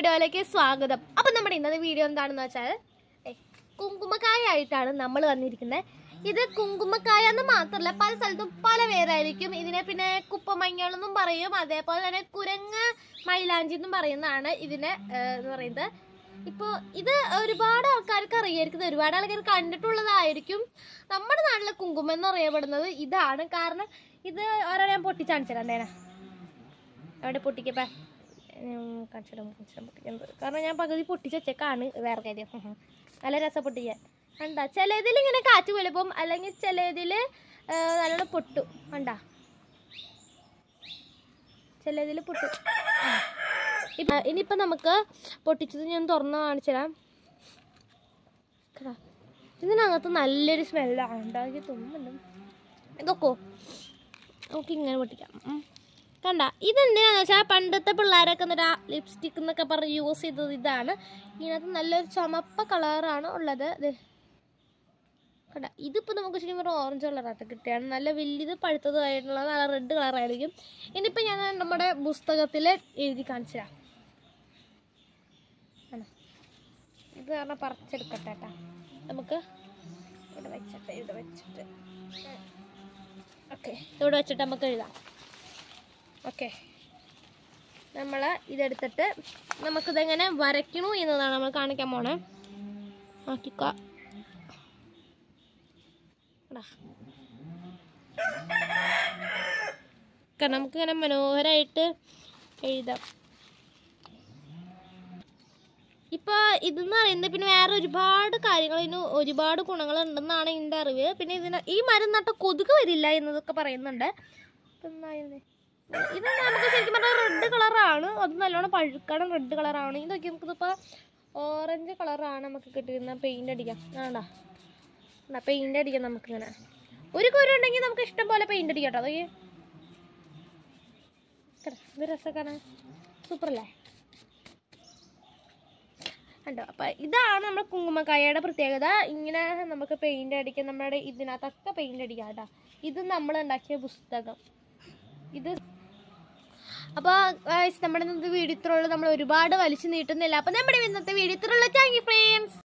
വീഡിയോയിലേക്ക് സ്വാഗതം അപ്പം നമ്മുടെ ഇന്നത്തെ വീഡിയോ എന്താണെന്ന് വെച്ചാൽ ഏ, കുങ്കുമക്കായ ആയിട്ടാണ് നമ്മൾ വന്നിരിക്കുന്നത് ഇത് കുങ്കുമക്കായ എന്ന് മാത്രമല്ല പല സ്ഥലത്തും പല പേരായിരിക്കും ഇതിനെ പിന്നെ കുപ്പമഞ്ഞൾ എന്നും പറയും അതേപോലെ തന്നെ കുരങ്ങ് മൈലാഞ്ചി എന്നും പറയുന്നതാണ് ഇതിനെ ഏ, എന്ന് പറയുന്നത് ഇപ്പോൾ ഇത് ഒരുപാട് ആൾക്കാർക്ക് അറിയായിരിക്കും ഒരുപാട് ആൾക്കാർ കണ്ടിട്ടുള്ളതായിരിക്കും നമ്മുടെ നാട്ടിലെ കുങ്കുമം എന്ന് അറിയപ്പെടുന്നത് ഇതാണ് കാരണം ഇത് ഓരോ ഞാൻ പൊട്ടിച്ചാണിച്ചിടാം എന്തേനാ അവിടെ പൊട്ടിക്കപ്പേ കാണിച്ചിടാം കാണിച്ചിടാം പൊട്ടിക്കുന്നത് കാരണം ഞാൻ പകുതി പൊട്ടിച്ച് വെച്ചേക്കാണ് വേറെ കാര്യം ഉം. നല്ല രസം പൊട്ടിക്കാൻ കണ്ടാ ചിലതിൽ ഇങ്ങനെ കാറ്റ് വെളുപ്പം അല്ലെങ്കിൽ ചിലതിൽ നല്ലോണം പൊട്ടും കണ്ടാ ചിലതിൽ പൊട്ടും ആ. ഇപ്പൊ ഇനിയിപ്പോൾ നമുക്ക് പൊട്ടിച്ചത് ഞാൻ തുറന്ന് കാണിച്ചുതരാം കണ്ടാ? ഇതിനകത്ത് നല്ലൊരു സ്മെല്ലാണ് ഉണ്ടാക്കി തുമ്മുണ്ട് ഇതൊക്കോ നമുക്ക് ഇങ്ങനെ പൊട്ടിക്കാം ഉം. കണ്ട ഇതെന്തിനാന്ന് വെച്ചാൽ പണ്ടത്തെ പിള്ളേരൊക്കെ എന്നിട്ട് ആ ലിപ്സ്റ്റിക് എന്നൊക്കെ പറഞ്ഞ് യൂസ് ചെയ്തത് ഇതാണ് ഇതിനകത്ത് നല്ലൊരു ചുമപ്പ കളറാണ് ഉള്ളത് ഇത് കണ്ട ഇതിപ്പോൾ നമുക്ക് ശരിക്കും പറഞ്ഞാൽ ഓറഞ്ച് കളറായിട്ട് കിട്ടിയാണ് നല്ല വലിയത് പഴുത്തതായിട്ടുള്ള നല്ല റെഡ് കളറായിരിക്കും ഇനിയിപ്പോൾ ഞാൻ നമ്മുടെ പുസ്തകത്തിൽ എഴുതി കാണിച്ചു തരാം കണ്ടോ? ഇത് കാരണം പറിച്ചെടുക്കട്ടെ കേട്ടോ നമുക്ക് ഇവിടെ വെച്ചിട്ട് ഇവിടെ വെച്ചിട്ട് ഓക്കെ ഇവിടെ വെച്ചിട്ട് നമുക്ക് എഴുതാം ഓക്കെ നമ്മൾ ഇതെടുത്തിട്ട് നമുക്കിതെങ്ങനെ വരയ്ക്കണു എന്നതാണ് നമ്മൾ കാണിക്കാൻ പോണേ നോക്കിക്കോ എടാ. ഒക്കെ നമുക്കിങ്ങനെ മനോഹരമായിട്ട് എഴുതാം ഇപ്പോൾ ഇതെന്ന് പറയുന്നത് പിന്നെ വേറെ ഒരുപാട് കാര്യങ്ങൾ ഇതിന് ഒരുപാട് ഗുണങ്ങൾ ഉണ്ടെന്നാണ് എൻ്റെ അറിവ് പിന്നെ ഇതിന് ഈ മരം നട്ട കൊതുക് വരില്ല എന്നതൊക്കെ പറയുന്നുണ്ട് ഇപ്പം എന്തായിരുന്നു ഇത് നമുക്ക് ശരിക്കും പറഞ്ഞാൽ റെഡ് കളറാണ് അത് നല്ലോണം പഴുക്കണം റെഡ് കളറാണ് ഇതൊക്കെ നമുക്കിതിപ്പോൾ ഓറഞ്ച് കളറാണ് നമുക്ക് കിട്ടിയിരുന്ന പെയിൻ്റ് അടിക്കാം ആണ്ടാ പെയിൻ്റ് അടിക്കാം നമുക്കിങ്ങനെ ഒരു കുരു ഉണ്ടെങ്കിൽ നമുക്ക് ഇഷ്ടം പോലെ പെയിൻ്റ് അടിക്കാം കേട്ടോ അതൊക്കെ ഇത് രസമൊക്കെയാണ് സൂപ്പറല്ലേ കണ്ടോ അപ്പം ഇതാണ് നമ്മുടെ കുങ്കുമക്കായയുടെ പ്രത്യേകത ഇങ്ങനെ നമുക്ക് പെയിൻ്റ് അടിക്കാം നമ്മുടെ ഇതിനകത്തൊക്കെ പെയിൻ്റ് അടിക്കാം കേട്ടോ ഇത് നമ്മൾ ഉണ്ടാക്കിയ പുസ്തകം ഇത് അപ്പോൾ നമ്മുടെ ഇന്നത്തെ വീഡിയോ ഇത്രയുള്ളൂ നമ്മൾ ഒരുപാട് വലിച്ചു നീട്ടുന്നില്ല അപ്പോൾ നമ്മുടെ ഇന്നത്തെ വീഡിയോ ഇത്രയുള്ളൂ താങ്ക് യു ഫ്രണ്ട്സ്